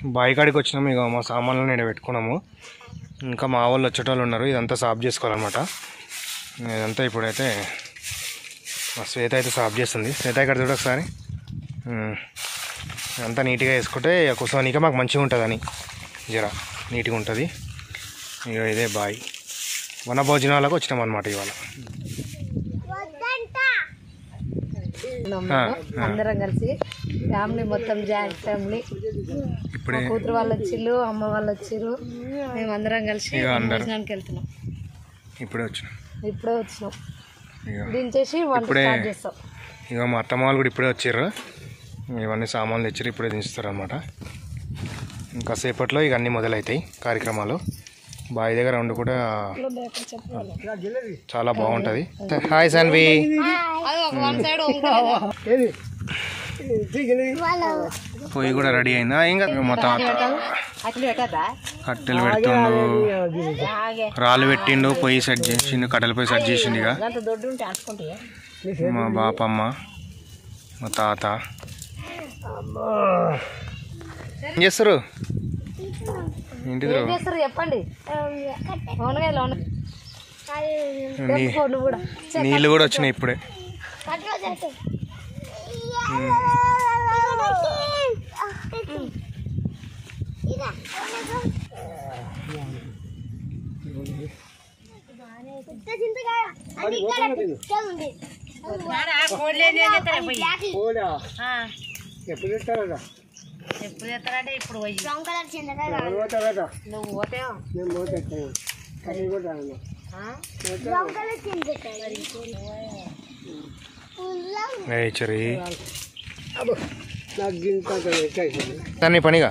బావి కాడికి వచ్చినాము ఇక మా సామాన్లను ఇక్కడ పెట్టుకున్నాము ఇంకా మా వాళ్ళు వచ్చేటోళ్ళు ఉన్నారు ఇదంతా సాఫ్ చేసుకోవాలన్నమాట ఇదంతా ఇప్పుడైతే మా శ్వేత అయితే సాఫ్ చేస్తుంది శ్వేత ఇక్కడ చూడ ఒకసారి ఉమ్. ఇదంతా నీట్గా వేసుకుంటే ఇక కూర్చోనిక మాకు మంచిగా ఉంటుందని జర నీట్గా ఉంటుంది ఇక ఇదే బాయ్ వన భోజనాలకు వచ్చినాం అనమాట ఇవాళ ఆ, ఆ. అందరం కలిసి ఫ్యామిలీ మొత్తం జాయింట్ ఫ్యామిలీ ఇప్పుడే కూతురు వాళ్ళు వచ్చిర్రు అమ్మ వాళ్ళు వచ్చిర్రు మేము అందరం కలిసి ఇక అందరు. భోజనానికి వెళ్తున్నాం ఇప్పుడే వచ్చినాం ఇప్పుడే వచ్చినాం ఇక దించేసి వంట ఇప్పుడే స్టార్ట్ చేస్తాం ఇక మా అత్తమ్మ వాళ్ళు కూడా ఇప్పుడే వచ్చారు ఇవన్నీ సామాన్లు తెచ్చారు ఇప్పుడే దించుతారు అనమాట ఇంకా సేపట్లో ఇక అన్నీ మొదలవుతాయి కార్యక్రమాలు బావి దగ్గర ఉండి కూడా చాలా బాగుంటుంది హాయ్ సాన్వి వన్ సైడ్ పొయ్యి కూడా రెడీ అయిందా ఇంకా మా తాత అట్లా పెట్టదా కట్టెలు పెడుతుండు రాళ్ళు పెట్టిండు పొయ్యి సెట్ చేసిండు కట్టెల పొయ్యి సెట్ చేసిండు ఇక అంత దొడ్డు ఉంటే అనుకుంటే మా బాపమ్మ మా తాత ఏం చేస్తారు ఏంటిది ఏం చేస్తారు చెప్పండి అవునగా ఇలా ఉన్న నీ- నువ్వు కూడా నీళ్ళు కూడా వచ్చినాయి ఇప్పుడే ఎప్పుడు చేస్తారంటే ఇప్పుడు పోయి నువ్వు పోతేవా చెరి దాన్ని పనిగా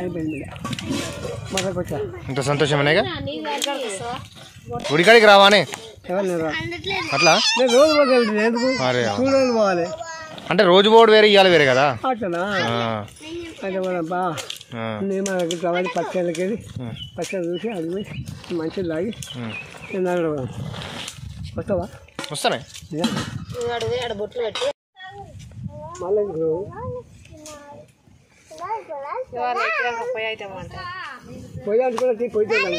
ఇంత సంతోషమనేగా గుడికాడికి రావానే అట్లా అరే పోవాలి అంటే రోజు పోడు వేరే ఇవ్వాలి వేరే కదా అట్లనా ఆ, అంటే మన బా ఆ, నేను మనకి కావాలి పచ్చళ్ళకి వెళ్ళి ఉం, పచ్చళ్ళు చూసి అది పోయి మంచిది తాగి ఉం. తిన్నాడు వస్తావా వస్తానే నిజంగా? బొట్లు పెట్టి మళ్ళీ ఇప్పుడు ఇవాళ ఎక్కినాక పోయి అయితే అంట పోయి అనుకున్నా తీ పోయి తిన్నాను.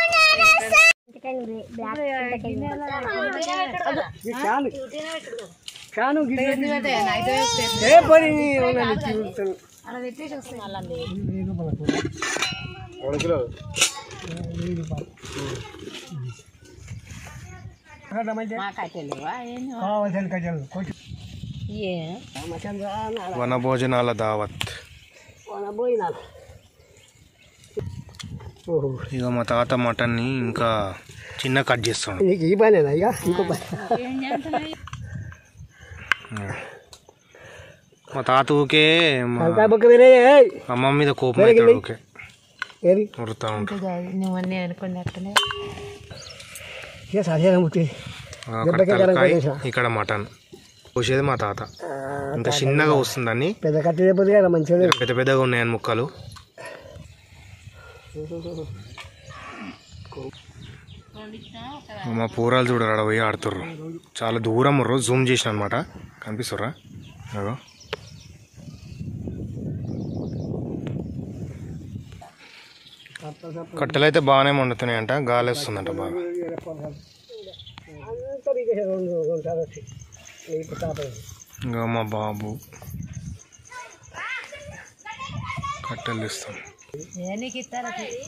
ఇది ఫ్యాన్ ఫ్యాన్ గిన్నె ఏ పని ఉన్నది చూస్తాను అలా పెట్టేసి వస్తాయి మా కట్టెలేవా కావాల్సిన కజలు కొంచెం ఏ మచాన్ రా నాడ. వన భోజనాల దావత్ వాళ్ళ పోయినా ఓహో ఇక మా తాత మటన్ని ఇంకా చిన్న కట్ చేస్తాడు నీకు ఈ పనేనా ఇక ఇంకో పని మా తాత ఊకే మా తలకాయ బొక్క వేరే ఏయ్. అమ్మ మీద కోపం అవుతాడు ఊకే ఏది ఉరుతా ఉంటాడు నువ్వు అన్నీ అనుకుని అట్టనే ఇక సరే ముట్టి అక్కడ తలకాయ ఇక్కడ మటన్ కోసేది మా తాత ఇంత చిన్నగా వస్తుందని పెద్ద కట్టి లేకపోతే కదా మంచిగా పెద్ద పెద్దగా ఉన్నాయని ముక్కలు మా పూరాలు చూడరు ఆడ పోయి ఆడుతుర్రు చాలా దూరం ఉర్రు జూమ్ చేసిన అనమాట కనిపిస్తుర్రా అగో కట్టెలు అయితే బాగానే మండుతున్నాయంట గాలి వస్తుందంట బాగా అంతా ఇక రెండు రెండు సార్లు వచ్చి ఇప్పుడు తాపలేదు ఇంకా మా బాబు కట్టెలు ఇస్తాం నీకు ఇస్తారా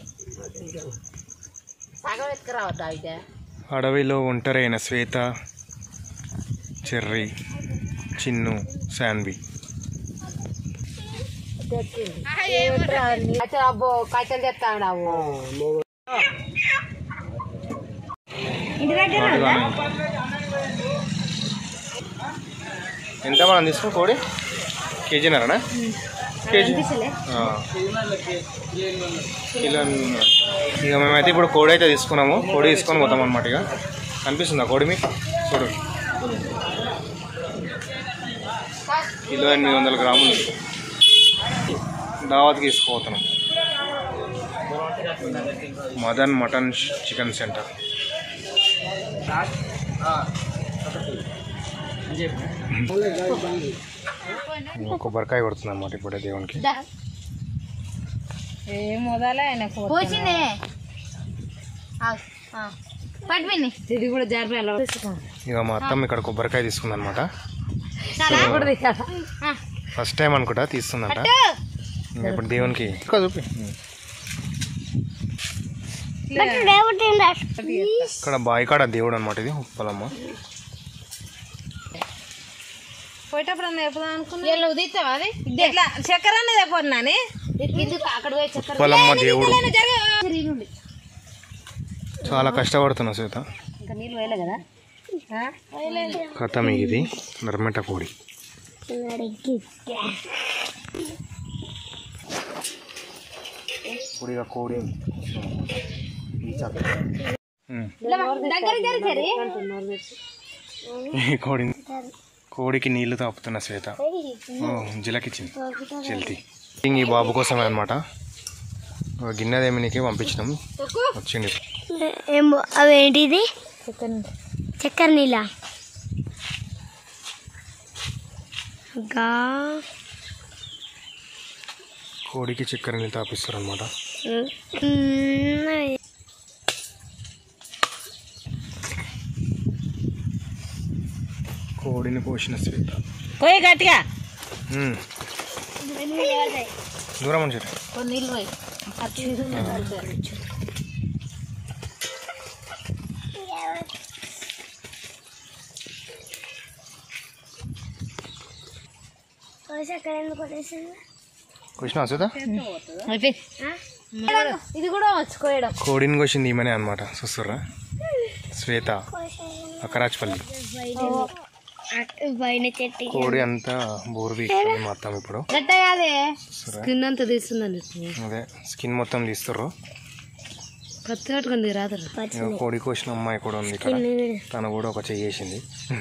సగం ఎత్తుకురావద్దా అయితే అడవిలో ఒంటరైన శ్వేత చెర్రీ చిన్ను శాన్వి కట్టెలు అబ్బో కట్టెలు తెస్తాడావు ఎంత మనం తీసుకో కోడి కేజీనరనా కేజీ ఆ. కిలో ఇక మేమైతే ఇప్పుడు కోడి అయితే తీసుకున్నాము కోడి తీసుకొని పోతాం అనమాట ఇక కనిపిస్తుందా కోడి మీకు చూడు కిలో ఎనిమిది వందల గ్రాములు దావత్కి తీసుకుపోతున్నాం మదన్ మటన్ చికెన్ సెంటర్ కొబ్బరికాయ కొడుతుంది అన్నమాట ఇప్పుడే దేవునికి ఏం మొదలే ఆయన పోసిందే పట్టిపోయింది ఇది కూడా జారిపోయి అలా ఇక మా అత్తమ్మ ఇక్కడ కొబ్బరికాయ తీసుకుంది అనమాట కూడా తీయాలా? ఫస్ట్ టైం అనుకుంటా తీస్తుందంట ఇంకా ఇప్పుడు దేవునికి ఇంకా చూపి ఇక్కడ బాయికాడ దేవుడు అనమాట ఇది ఉప్పలమ్మ పోయేటప్పుడు అన్న చెప్పుదాం అనుకున్నా నువ్వు తీస్తావా అది ఎట్లా చక్కెర అన్నది అయిపోతున్నాని అక్కడ పోయి చక్కర ఉప్పలమ్మ దేవుడు తిరిగి చాలా కష్టపడుతున్నా సీత ఇంకా నీళ్ళు వేయలే కదా కథ ఇది నర్మట కోడి ఇప్పుడు ఇక కోడి ఉమ్. దగ్గర జరిచారు ఈ కోడి కోడికి నీళ్లు తాపుతున్న శ్వేత ఓ జిలకిచ్చింది చెల్తి ఈ బాబు కోసమే అనమాట గిన్నెదేమినికి పంపించినాం వచ్చింది ఏమో అవేంటిది చక్కెర నీళ్ళ గా కోడికి చక్కెర నీళ్ళు తాపిస్తారు అనమాట ఉన్నాయి. కోడిని పోసిన శ్వేత పోయి గట్టిగా ఉమ్. దూరం ఉంచి కొన్ని నీళ్ళు పోయి చక్కెర ఎందుకు కొట్టేసింది? కోసిన శ్వేత ఇది కూడా వచ్చుకోయడం కోడిని కోసింది ఈమెనే అనమాట చూస్తుర్రా శ్వేత అకరాజ్పల్లి అటు పైన చెట్టు కోడి అంతా బోరు వీక్తుంది మొత్తం ఇప్పుడు గట్ట కాదే చూస్తుర్రా? కింద అంతా తీస్తుందండి అదే స్కిన్ మొత్తం తీస్తుర్రు కత్తి పట్టుకుంది రాదు ఇక కోడి కోసిన అమ్మాయి కూడా ఉంది ఇక్కడ తను కూడా ఒక చెయ్యి వేసింది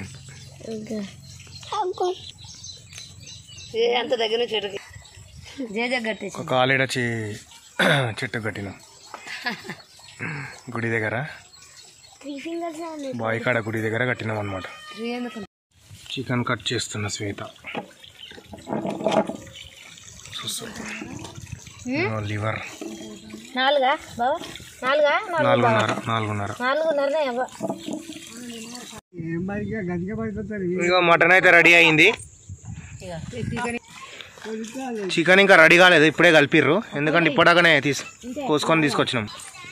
అంత దగ్గర చెట్టుకి జేజ గట్టి ఒక కాలేడ చి చెట్టు కట్టిన గుడి దగ్గర త్రీ ఫింగర్స్ బాయికాడ గుడి దగ్గర కట్టినాం అనమాట చికెన్ కట్ చేస్తున్న శ్వేత లివర్ నాలుగా బాబా నాలుగా నాలుగున్నర నాలుగున్నర నాలుగున్నరనే అవ్వ ఏం మరిగా గదిగా పడిపోతారు ఇక మటన్ అయితే రెడీ అయింది చికెన్ ఇంకా రెడీ కాలేదు ఇప్పుడే కలిపిర్రు ఎందుకంటే ఇప్పటిదాకానే తీసు కోసుకొని తీసుకొచ్చినాం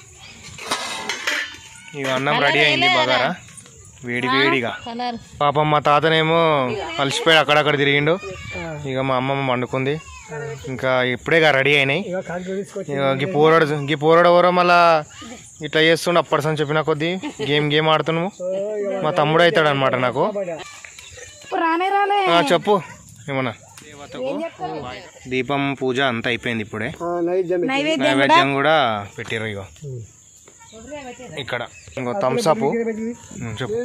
ఇక అన్నం రెడీ అయింది బగారా వేడి వేడిగా కలర్ పాపం మా తాతనేమో అలసిపోయి అక్కడక్కడ తిరిగిండు ఇక మా అమ్మమ్మ వండుకుంది ఇంకా ఇప్పుడే రెడీ అయినాయి ఇక కంకు తీసుకొచ్చి ఇక గీ పోరాడు గీ పోరాడు ఎవరో మళ్ళా ఇట్లా చేస్తుండే అప్పటి చెప్పిన కొద్దీ గేమ్ గేమ్ ఆడుతున్నాము మా తమ్ముడు అవుతాడు అనమాట నాకు రానే రాలే ఆ, చెప్పు ఏమన్నా దేవతకు దీపం పూజ అంతా అయిపోయింది ఇప్పుడే నైవేద్యం నైవేద్యం కూడా పెట్టిర్రు ఇగో ఇక్కడ ఇంకో థమ్స్ అప్ చెప్పు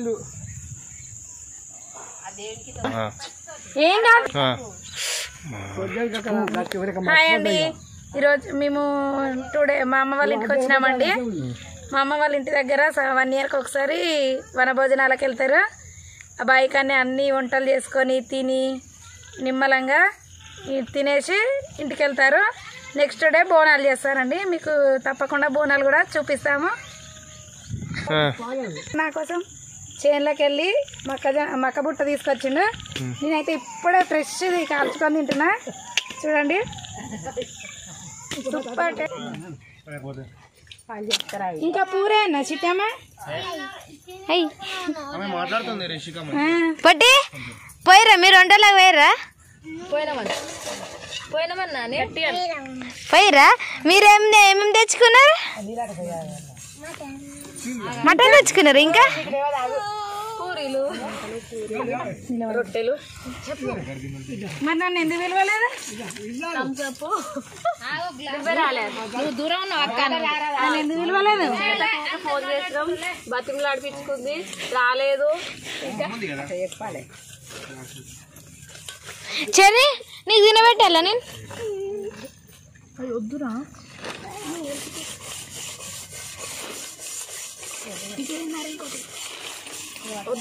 ఆ. ఆ. హాయ్ అండి ఈరోజు మేము టుడే మా అమ్మ వాళ్ళ ఇంటికి వచ్చినామండి మా అమ్మ వాళ్ళ ఇంటి దగ్గర వన్ ఇయర్కి ఒకసారి వనభోజనాలకు వెళ్తారు ఆ బాయికాన్ని అన్ని వంటలు చేసుకొని తిని నిమ్మలంగా ఈ తినేసి ఇంటికి వెళ్తారు నెక్స్ట్ డే బోనాలు చేస్తారండి మీకు తప్పకుండా బోనాలు కూడా చూపిస్తాము ఆ. నా కోసం చేన్లోకి వెళ్ళి మక్క మక్క బుట్ట తీసుకొచ్చిండు నేనైతే ఇప్పుడే ఫ్రెష్ కాల్చుకొని తింటున్నా చూడండి సూపర్ టే- ఇంకా పూరే అన్న చిట్టమ్మా మాట్లాడుతుంది రిషిక పట్టి పోయిరా మీరు వంటలకు పోయిరా పోయిరా మీరేం ఏమేమి తెచ్చుకున్నారు మటన్ తెచ్చుకున్నారు ఇంకా మరి నన్ను ఎందుకు పిలవలేదు నువ్వు దూరం ఉన్నావు అక్క నన్ను ఎందుకు పిలవలేదు ఫోన్ చేసినాం బతిమలు ఆడిపించుకుంది రాలేదు చెర్రీ నీకు తినబెట్టాలా నేను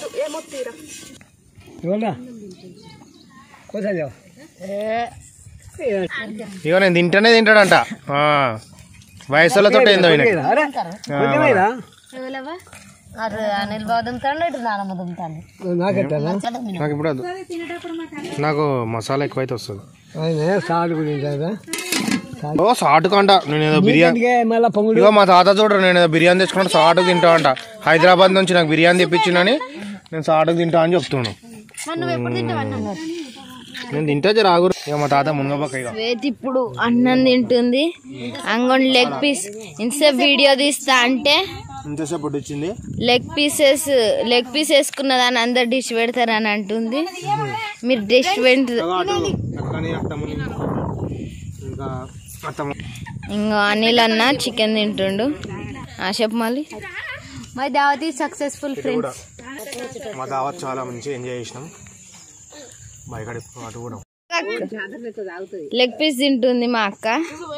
ఇవ్వండా కోసా ఇగో నేను తింటేనే తింటాడంట ఆ. వయసులతో ఏందో ఈయనకి. అరే ఆ, కొంచెమేనా అది అనిల్ బాబు దుమ్ముతాడు ఇటు నానమ్మ దుమ్ముతాడు నాకెట్టానా నాకు ఇప్పుడు వద్దు. నాకు మసాలా ఎక్కువైతే వస్తుంది ఆయన సాగు గురించి కదా ఓ సాటు కంట నేను ఏదో బిర్యానీ అందుకే మళ్ళీ పొంగుడు ఇగో మా తాత చూడరు నేను ఏదో బిర్యానీ తెచ్చుకుంటే సాటుకు తింటా అంట హైదరాబాద్ నుంచి నాకు బిర్యానీ తెప్పించినని నేను సాటుకు తింటా అని చెప్తున్నాను నేను తింటా జర ఆగురు ఇక మా తాత మునగపక్క ఇక శ్వేత ఇప్పుడు అన్నం తింటుంది అంగొండి లెగ్ పీస్ ఇంతసేపు వీడియో తీస్తా అంటే ఇంతసేపు వచ్చింది లెగ్ పీసెస్ లెగ్ పీస్ వేసుకున్నదాన్ని అందరు డిష్ పెడతారని అంటుంది మీరు డిష్ పెడత అక్కని అత్తమ్మ ఇంకా అత్తమ్మ ఇంకో అనిల్ అన్న చికెన్ తింటుండు ఆ చెప్పు మళ్ళీ మై దావతి సక్సెస్ఫుల్ ఫ్రెండ్స్ మా దావత్ చాలా మంచిగా ఎంజాయ్ చేసినాం బయకడి అటు కూడా లెగ్ పీస్ తింటుంది మా అక్క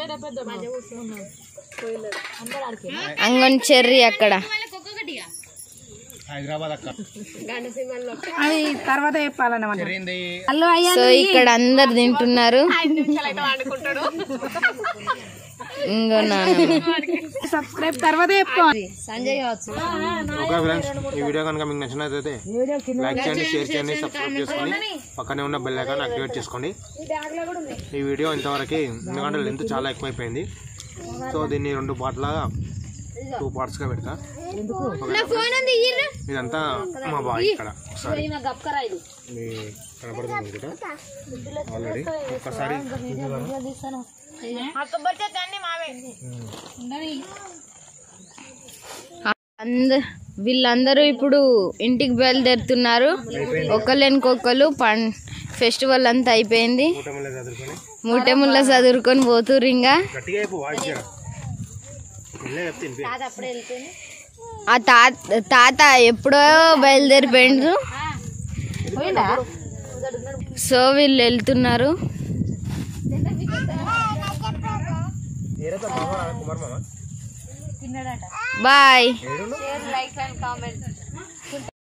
అంగన్ చెర్రీ అక్కడ హైదరాబాద్ అక్క అది తర్వాత చెప్పాలన్నమాట సో ఇక్కడ అందరు తింటున్నారు ఇంకో నాన్న సబ్స్క్రైబ్ తర్వాత చెప్పుకోవాలి సంజయ్ కావచ్చు ఓకే ఫ్రెండ్స్ ఈ వీడియో కనుక మీకు నచ్చినట్లయితే లైక్ చేయండి షేర్ చేయండి సబ్స్క్రైబ్ చేసుకొని పక్కనే ఉన్న బెల్ ఐకాన్ యాక్టివేట్ చేసుకోండి ఈ వీడియో ఇంతవరకు ఎందుకంటే లెంత్ చాలా ఎక్కువైపోయింది సో దీన్ని రెండు పార్ట్లాగా టూ పార్ట్స్గా పెడతా ఇదంతా మా బాయ్ ఇక్కడ ఒకసారి ఇది కనపడుతుంది అనుకుంటా ఆల్రెడీ ఒక్కసారి అంద వీళ్ళందరూ ఇప్పుడు ఇంటికి బయలుదేరుతున్నారు ఒకళ్ళెనుకొకళ్ళు పం ఫెస్టివల్ అంతా అయిపోయింది కూటమిలో చదువుకొని మూటెముళ్ళ చదువుకొని పోతుర్రు ఇంకా గట్టిగా అయిపో వాయిస్ చేయరా వెళ్ళే చెప్తే వినిపి. ఆ తాత తాత ఎప్పుడో బయలుదేరిపోయిండ్రు సో వీళ్ళు వెళ్తున్నారు బాయ్